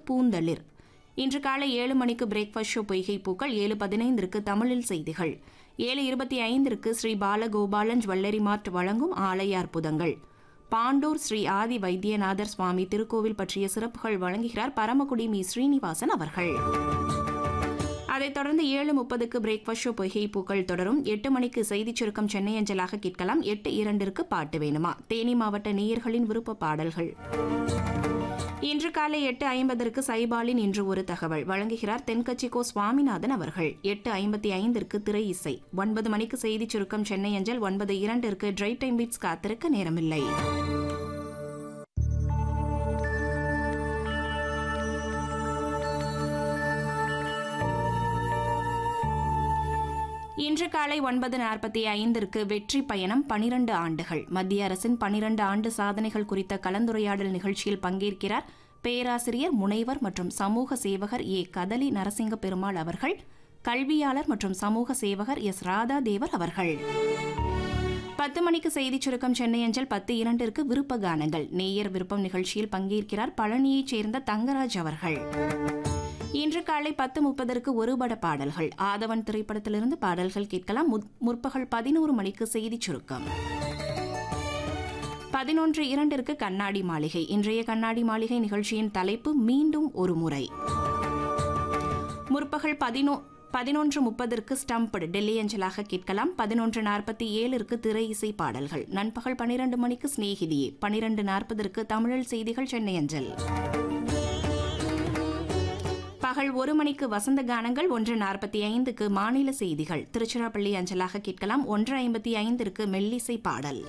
பூந்தளிர் இன்று காலை ஏழு மணிக்கு பிரேக்ஃபாஸ்ட் ஷோ பொய்கை பூக்கள் ஏழு பதினைந்திற்கு தமிழில் செய்திகள் ஏழு இருபத்தி ஐந்திற்கு ஸ்ரீ பாலகோபாலன் ஜுவல்லரி மார்ட் வழங்கும் ஆலய அற்புதங்கள் பாண்டூர் ஸ்ரீ ஆதி வைத்தியநாதர் சுவாமி திருக்கோவில் பற்றிய சிறப்புகள் வழங்குகிறார் பரமக்குடி மீ ஸ்ரீனிவாசன் அவர்கள் அதைத் தொடர்ந்து ஏழு முப்பதுக்கு பிரேக்ஃபாஸ்ட் ஷோ பொய்கை பூக்கள் தொடரும் எட்டு மணிக்கு செய்திச் சுருக்கம் சென்னை அஞ்சலாக கேட்கலாம் எட்டு இரண்டிற்கு பாட்டு வேணுமா தேனி மாவட்ட நேயர்களின் விருப்ப பாடல்கள் இன்று காலை எட்டு ஐம்பதற்கு சைபாலின் இன்று ஒரு தகவல் வழங்குகிறார் தென்கட்சிக்கோ சுவாமிநாதன் அவர்கள் எட்டு ஐம்பத்தி ஐந்திற்கு திரை இசை ஒன்பது மணிக்கு செய்திச் சுருக்கம் சென்னை அஞ்சல் ஒன்பது இரண்டிற்கு ட்ரை டைம் பீட்ஸ் காத்திருக்க நேரமில்லை இன்று காலை ஒன்பது நாற்பத்தி ஐந்திற்கு வெற்றி பயணம் பனிரண்டு ஆண்டுகள் மத்திய அரசின் பனிரண்டு ஆண்டு சாதனைகள் குறித்த கலந்துரையாடல் நிகழ்ச்சியில் பங்கேற்கிறார் பேராசிரியர் முனைவர் மற்றும் சமூக சேவகர் ஏ கதலி நரசிங்க பெருமாள் அவர்கள் கல்வியாளர் மற்றும் சமூக சேவகர் எஸ் ராதா தேவர் அவர்கள் பத்து மணிக்கு செய்திச் சுருக்கம் சென்னை அஞ்சல் பத்து இரண்டிற்கு விருப்ப கானங்கள் நேயர் விருப்பம் நிகழ்ச்சியில் பங்கேற்கிறார் பழனியைச் சேர்ந்த தங்கராஜ் அவர்கள் இன்று காலை பத்து முப்பதற்கு ஒருபட பாடல்கள் ஆதவன் திரைப்படத்திலிருந்து பாடல்கள் கேட்கலாம் முற்பகல் பதினோரு மணிக்கு செய்திச் சுருக்கம் பதினொன்று இரண்டிற்கு கண்ணாடி மாளிகை இன்றைய கண்ணாடி மாளிகை நிகழ்ச்சியின் தலைப்பு மீண்டும் ஒரு முறை முற்பகல் பதினோ பதினொன்று முப்பதற்கு ஸ்டம்படு டெல்லி அஞ்சலாக கேட்கலாம் பதினொன்று நாற்பத்தி ஏழிற்கு திரை இசை பாடல்கள் நண்பகல் பனிரெண்டு மணிக்கு சிநேகிதியே பனிரெண்டு நாற்பதற்கு தமிழல் செய்திகள் சென்னை அஞ்சல் பகல் ஒரு மணிக்கு வசந்த கானங்கள் ஒன்று நாற்பத்தி ஐந்துக்கு மாநில செய்திகள் திருச்சிராப்பள்ளி அஞ்சலாக கேட்கலாம் ஒன்று ஐம்பத்தி ஐந்திற்கு மெல்லிசை பாடல்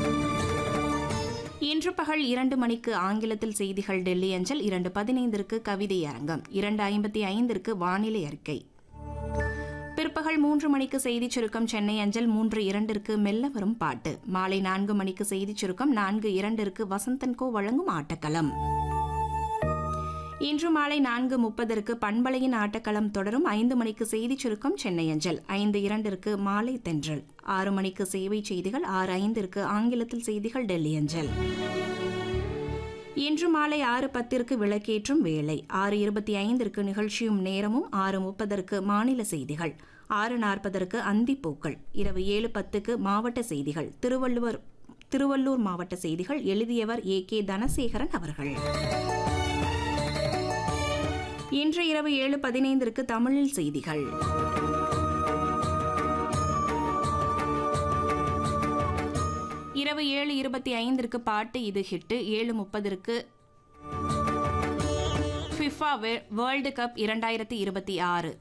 இன்று பகல் இரண்டு மணிக்கு ஆங்கிலத்தில் செய்திகள் டெல்லி அஞ்சல் இரண்டு பதினைந்திற்கு கவிதை அரங்கம் இரண்டு ஐம்பத்தி ஐந்திற்கு வானிலை அறிக்கை பிற்பகல் மூன்று மணிக்கு செய்திச் சுருக்கம் சென்னை அஞ்சல் மூன்று இரண்டிற்கு மெல்ல வரும் பாட்டு மாலை நான்கு மணிக்கு செய்திச் சுருக்கம் நான்கு இரண்டிற்கு வசந்தன்கோ வழங்கும் ஆட்டக்களம் இன்று மாலை நான்கு முப்பதற்கு பண்பலையின் ஆட்டக்களம் தொடரும் ஐந்து மணிக்கு செய்திச் சுருக்கம் சென்னை அஞ்சல் ஐந்து இரண்டிற்கு மாலை தென்றல் ஆறு மணிக்கு சேவை செய்திகள் ஆறு ஐந்திற்கு ஆங்கிலத்தில் செய்திகள் டெல்லி அஞ்சல் இன்று மாலை ஆறு பத்திற்கு விளக்கேற்றும் வேலை ஆறு இருபத்தி ஐந்திற்கு நிகழ்ச்சியும் நேரமும் ஆறு முப்பதற்கு மாநில செய்திகள் ஆறு நாற்பதற்கு அந்திப்பூக்கள் இரவு ஏழு பத்துக்கு மாவட்ட செய்திகள் திருவள்ளுவர் திருவள்ளூர் மாவட்ட செய்திகள் எழுதியவர் ஏ கே தனசேகரன் அவர்கள் இன்று இரவு ஏழு பதினைந்திற்கு தமிழில் செய்திகள் இரவு ஏழு இருபத்தி ஐந்திற்கு பாட்டு இது ஹிட்டு ஏழு முப்பதற்கு ஃபிஃபா வேர்ல்டு கப் இரண்டாயிரத்தி இருபத்தி ஆறு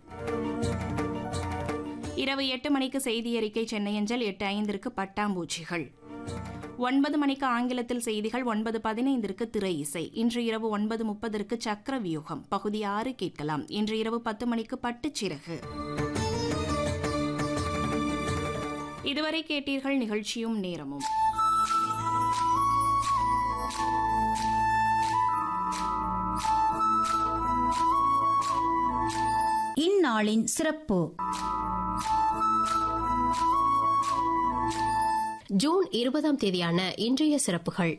இரவு எட்டு மணிக்கு செய்தி அறிக்கை சென்னை அஞ்சல் எட்டு ஐந்திற்கு பட்டாம்பூச்சிகள் ஒன்பது மணிக்கு ஆங்கிலத்தில் செய்திகள் ஒன்பது பதினைந்திற்கு திரை இசை இன்று இரவு ஒன்பது முப்பதற்கு சக்கர வியூகம் பகுதி ஆறு கேட்கலாம் இன்று இரவு பத்து மணிக்கு பட்டுச்சிறகு இதுவரை கேட்டீர்கள் நிகழ்ச்சியும் நேரமும் இந்நாளின் சிறப்பு ஜூன் இருபதாம் தேதியான இன்றைய சிறப்புகள்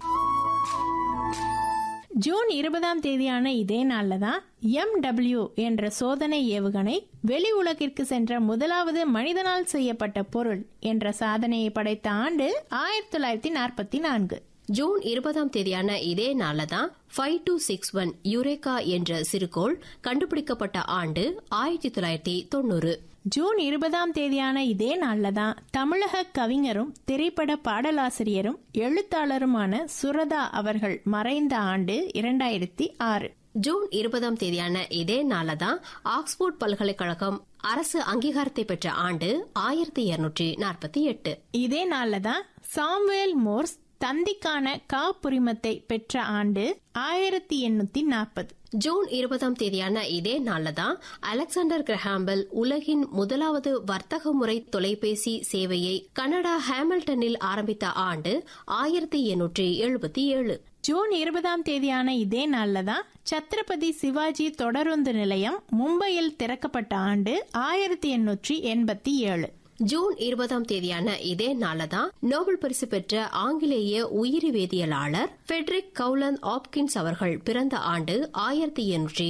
ஜூன் இருபதாம் தேதியான இதே நாள்ல தான் எம் டபிள்யூ என்ற சோதனை ஏவுகணை வெளி உலகிற்கு சென்ற முதலாவது மனிதனால் செய்யப்பட்ட பொருள் என்ற சாதனையை படைத்த ஆண்டு ஆயிரத்தி தொள்ளாயிரத்தி நாற்பத்தி நான்கு ஜூன் இருபதாம் தேதியான இதே நாள்ல தான் five two six one Eureka என்ற சிறுகோள் கண்டுபிடிக்கப்பட்ட ஆண்டு ஆயிரத்தி தொள்ளாயிரத்தி தொண்ணூறு ஜூன் இருபதாம் தேதியான இதே நாள்ல தான் தமிழக கவிஞரும் திரைப்பட பாடலாசிரியரும் எழுத்தாளருமான சுரதா அவர்கள் மறைந்த ஆண்டு இரண்டாயிரத்தி ஆறு ஜூன் இருபதாம் தேதியான இதே நாள்ல தான் ஆக்ஸ்போர்ட் பல்கலைக்கழகம் அரசு அங்கீகாரத்தை பெற்ற ஆண்டு ஆயிரத்தி இருநூற்றி நாற்பத்தி எட்டு இதே நாள்ல தான் சாம்வேல் மோர்ஸ் தந்திக்கான காப்புரிமத்தை பெற்ற ஆண்டு ஆயிரத்தி எண்ணூத்தி நாற்பது ஜூன் இருபதாம் தேதியான இதே நாள்ல தான் அலெக்சாண்டர் கிரஹாம்பல் உலகின் முதலாவது வர்த்தக முறை தொலைபேசி சேவையை கனடா ஹேமில்டனில் ஆரம்பித்த ஆண்டு ஆயிரத்தி எண்ணூற்றி எழுபத்தி ஏழு ஜூன் இருபதாம் தேதியான இதே நாள்ல தான் சத்ரபதி சிவாஜி தொடருந்து நிலையம் மும்பையில் திறக்கப்பட்ட ஆண்டு ஆயிரத்தி எண்ணூற்றி எண்பத்தி ஏழு ஜூன் இருபதாம் தேதியான இதே நாள்ல தான் நோபல் பரிசு பெற்ற ஆங்கிலேய உயிரி வேதியியலாளர் ஃபெட்ரிக் கவுலன் ஆப்கின்ஸ் அவர்கள் பிறந்த ஆண்டு ஆயிரத்தி எண்ணூற்றி